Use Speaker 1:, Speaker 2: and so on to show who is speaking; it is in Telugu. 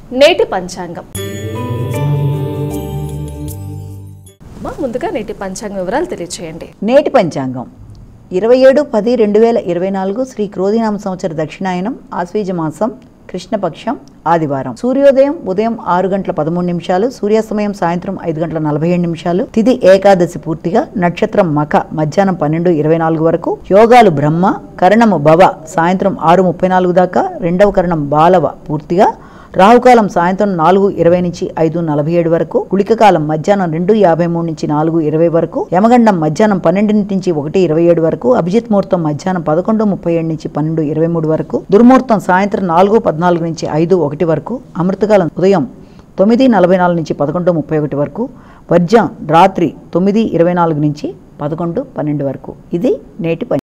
Speaker 1: నేటి పంచాంగం అమ్మా, ముందుగా నేటి పంచాంగం వివరాలు తెలియచేయండి
Speaker 2: నేటి పంచాంగం ఇరవై ఏడు పది రెండు వేల ఇరవై నాలుగు శ్రీ క్రోధినామ సంవత్సర దక్షిణాయనం ఆశ్వీజ మాసం కృష్ణపక్షం ఆదివారం సూర్యోదయం ఉదయం ఆరు గంటల పదమూడు నిమిషాలు సూర్యాస్తమయం సాయంత్రం ఐదు గంటల నలభై ఏడు నిమిషాలు తిది ఏకాదశి పూర్తిగా నక్షత్రం మక మధ్యాహ్నం పన్నెండు ఇరవై నాలుగు వరకు యోగాలు బ్రహ్మ కరణము భవ సాయంత్రం ఆరు ముప్పై నాలుగు దాకా రెండవ కరణం బాలవ పూర్తిగా రాహుకాలం సాయంత్రం నాలుగు ఇరవై నుంచి ఐదు నలభై ఏడు వరకు గుళిక కాలం మధ్యాహ్నం రెండు యాభై మూడు నుంచి నాలుగు ఇరవై వరకు యమగండం మధ్యాహ్నం పన్నెండింటి నుంచి ఒకటి ఇరవై ఏడు వరకు అభిజిత్ ముహూర్తం మధ్యాహ్నం పదకొండు ముప్పై ఏడు నుంచి పన్నెండు ఇరవై మూడు వరకు దుర్ముహూర్తం సాయంత్రం నాలుగు పద్నాలుగు నుంచి ఐదు ఒకటి వరకు అమృతకాలం ఉదయం తొమ్మిది నలభై నాలుగు నుంచి పదకొండు ముప్పై ఒకటి వరకు వర్జం రాత్రి తొమ్మిది ఇరవై నాలుగు నుంచి పదకొండు పన్నెండు వరకు ఇది నేటి పంచాంగం